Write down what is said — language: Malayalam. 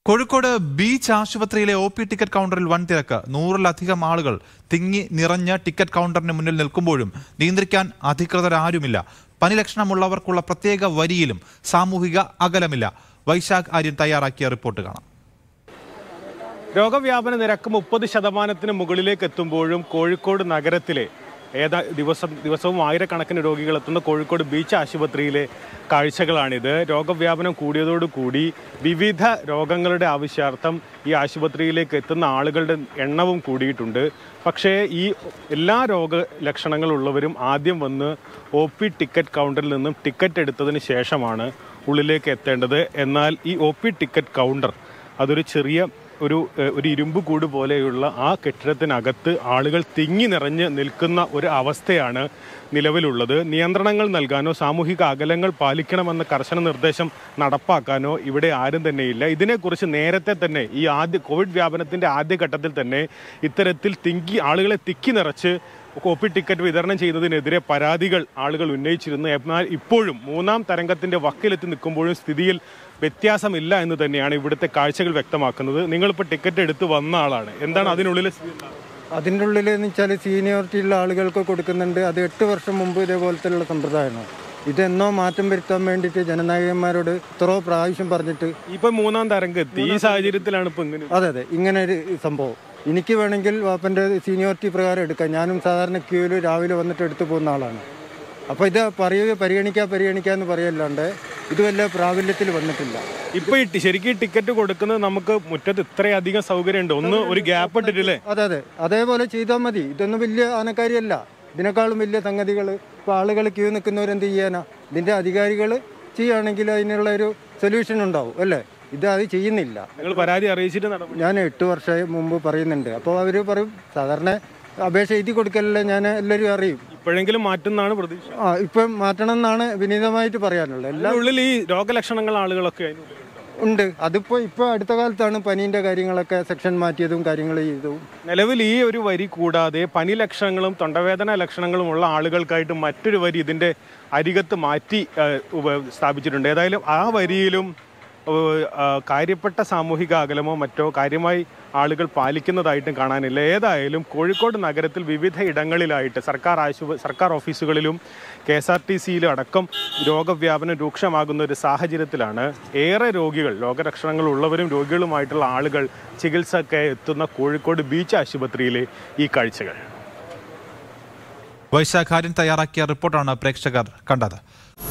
കോഴിക്കോട് ബീച്ച് ആശുപത്രിയിലെ ഒ പി ടിക്കറ്റ് കൗണ്ടറിൽ വൻ തിരക്ക് നൂറിലധികം ആളുകൾ തിങ്ങി നിറഞ്ഞ ടിക്കറ്റ് കൗണ്ടറിന് മുന്നിൽ നിൽക്കുമ്പോഴും നിയന്ത്രിക്കാൻ അധികൃതരാരുമില്ല പനി ലക്ഷണമുള്ളവർക്കുള്ള പ്രത്യേക വരിയിലും സാമൂഹിക അകലമില്ല വൈശാഖ് ആര്യൻ തയ്യാറാക്കിയ റിപ്പോർട്ട് കാണാം രോഗവ്യാപന നിരക്ക് മുപ്പത് ശതമാനത്തിന് മുകളിലേക്ക് എത്തുമ്പോഴും കോഴിക്കോട് നഗരത്തിലെ ഏതാ ദിവസം ദിവസവും ആയിരക്കണക്കിന് രോഗികൾ എത്തുന്ന കോഴിക്കോട് ബീച്ച് ആശുപത്രിയിലെ കാഴ്ചകളാണിത് രോഗവ്യാപനം കൂടിയതോടുകൂടി വിവിധ രോഗങ്ങളുടെ ആവശ്യാർത്ഥം ഈ ആശുപത്രിയിലേക്ക് എത്തുന്ന ആളുകളുടെ എണ്ണവും കൂടിയിട്ടുണ്ട് പക്ഷേ ഈ എല്ലാ രോഗ ലക്ഷണങ്ങളുള്ളവരും ആദ്യം വന്ന് ഒ പി ടിക്കറ്റ് കൗണ്ടറിൽ നിന്നും ടിക്കറ്റ് എടുത്തതിന് ശേഷമാണ് ഉള്ളിലേക്ക് എത്തേണ്ടത് എന്നാൽ ഈ ഒ പി ടിക്കറ്റ് കൗണ്ടർ അതൊരു ചെറിയ ഒരു ഏഹ്, ഒരു ഇരുമ്പ് കൂട് പോലെയുള്ള ആ കെട്ടിടത്തിനകത്ത് ആളുകൾ തിങ്ങി നിറഞ്ഞ് നിൽക്കുന്ന ഒരു അവസ്ഥയാണ് നിലവിലുള്ളത് നിയന്ത്രണങ്ങൾ നൽകാനോ സാമൂഹിക അകലങ്ങൾ പാലിക്കണമെന്ന കർശന നിർദ്ദേശം നടപ്പാക്കാനോ ഇവിടെ ആരും തന്നെയില്ല ഇതിനെക്കുറിച്ച് നേരത്തെ തന്നെ ഈ ആദ്യ കോവിഡ് വ്യാപനത്തിന്റെ ആദ്യഘട്ടത്തിൽ തന്നെ ഇത്തരത്തിൽ തിങ്ങി ആളുകളെ തിക്കി നിറച്ച് കോപ്പി ടിക്കറ്റ് വിതരണം ചെയ്തതിനെതിരെ പരാതികൾ ആളുകൾ ഉന്നയിച്ചിരുന്നു എന്നാൽ ഇപ്പോഴും മൂന്നാം തരംഗത്തിന്റെ വക്കിലെത്തി നിൽക്കുമ്പോഴും സ്ഥിതിയിൽ വ്യത്യാസമില്ല എന്ന് തന്നെയാണ് ഇവിടുത്തെ കാഴ്ചകൾ വ്യക്തമാക്കുന്നത് നിങ്ങളിപ്പോൾ ടിക്കറ്റ് എടുത്ത് വന്ന ആളാണ് എന്താണ് അതിനുള്ളിൽ സ്ഥിതി ഉണ്ടാവുക? അതിൻ്റെ ഉള്ളിൽ എന്ന് വെച്ചാൽ സീനിയോറിറ്റി ഉള്ള ആളുകൾക്ക് കൊടുക്കുന്നുണ്ട് അത് എട്ട് വർഷം മുമ്പ് ഇതേപോലത്തെയുള്ള സമ്പ്രദായമാണ് ഇതെന്നോ മാറ്റം വരുത്താൻ വേണ്ടിയിട്ട് ജനനായകന്മാരോട് ഇത്രയോ പ്രാവശ്യം പറഞ്ഞിട്ട് ഇപ്പൊ മൂന്നാം തരംഗം എത്തി ഈ സാഹചര്യത്തിലാണ് ഇപ്പൊ ഇങ്ങനെ അതെ അതെ ഇങ്ങനെ ഒരു സംഭവം എനിക്ക് വേണമെങ്കിൽ വാപ്പൻ്റെ സീനിയോറിറ്റി പ്രകാരം എടുക്കാം ഞാനും സാധാരണ ക്യൂവിൽ രാവിലെ വന്നിട്ട് എടുത്തു പോകുന്ന ആളാണ് അപ്പോൾ ഇത് പറയുക പരിഗണിക്കുക പരിഗണിക്കുക എന്ന് പറയല്ലാണ്ട് ഇത് വല്ല പ്രാബല്യത്തിൽ വന്നിട്ടില്ല ഇപ്പൊ ഈ ടി- ശരിക്കും ഈ ടിക്കറ്റ് കൊടുക്കുന്നത് നമുക്ക് മുറ്റത്ത് ഇത്രയധികം സൗകര്യമുണ്ട് ഒന്ന് ഒരു ഗ്യാപ്പ് ഇട്ടിട്ടില്ലേ അതെ അതെ അതേപോലെ ചെയ്താൽ മതി ഇതൊന്നും വലിയ ആനക്കാരിയല്ല ഇതിനേക്കാളും വലിയ സംഗതികൾ ഇപ്പോൾ ആളുകൾ ക്യൂ നിൽക്കുന്നവരെന്ത് ചെയ്യാനാ ഇതിൻ്റെ അധികാരികൾ ചെയ്യുകയാണെങ്കിൽ അതിനുള്ള ഒരു സൊല്യൂഷൻ ഉണ്ടാവും അല്ലേ ഇത് അത് ചെയ്യുന്നില്ല നിങ്ങൾ പരാതി അറിയിച്ചിട്ട് നടപടി ഞാൻ എട്ട് വർഷം മുമ്പ് പറയുന്നുണ്ട് അപ്പോൾ അവർ പറയും സാധാരണ അപേക്ഷ എഴുതി കൊടുക്കലല്ലേ ഞാൻ എല്ലാവരും അറിയും ഇപ്പോഴെങ്കിലും മാറ്റുന്നതാണ് പ്രതീക്ഷ ആ ഇപ്പം മാറ്റണം എന്നാണ് വിനീതമായിട്ട് പറയാനുള്ളത് എല്ലാം ഉള്ളിൽ ഈ രോഗലക്ഷണങ്ങൾ ആളുകളൊക്കെ അതിനുള്ളിൽ ഉണ്ട് അതിപ്പോൾ ഇപ്പോൾ അടുത്ത കാലത്താണ് പനീൻ്റെ കാര്യങ്ങളൊക്കെ സെക്ഷൻ മാറ്റിയതും കാര്യങ്ങൾ ചെയ്തതും നിലവിൽ ഈ ഒരു വരി കൂടാതെ പനി ലക്ഷണങ്ങളും തൊണ്ടവേദന ലക്ഷണങ്ങളും ഉള്ള ആളുകൾക്കായിട്ട് മറ്റൊരു വരി ഇതിന്റെ അരികത്ത് മാറ്റി ആ, ഉപ- സ്ഥാപിച്ചിട്ടുണ്ട് ഏതായാലും ആ വരിയിലും ആ, ആ, കാര്യപ്പെട്ട സാമൂഹിക അകലമോ മറ്റോ കാര്യമായി ആളുകൾ പാലിക്കുന്നതായിട്ടും കാണാനില്ല ഏതായാലും കോഴിക്കോട് നഗരത്തിൽ വിവിധ ഇടങ്ങളിലായിട്ട് സർക്കാർ ആശുപ സർക്കാർ ഓഫീസുകളിലും കെ എസ് ആർ ടി സിയിലും അടക്കം രോഗവ്യാപനം രൂക്ഷമാകുന്ന ഒരു സാഹചര്യത്തിലാണ് ഏറെ രോഗികൾ രോഗലക്ഷണങ്ങൾ ഉള്ളവരും രോഗികളുമായിട്ടുള്ള ആളുകൾ ചികിത്സയ്ക്ക് എത്തുന്ന കോഴിക്കോട് ബീച്ച് ആശുപത്രിയിലെ ഈ കാഴ്ചകൾ വൈശാഖ് ആര്യൻ തയ്യാറാക്കിയ റിപ്പോർട്ടാണ് പ്രേക്ഷകർ കണ്ടത്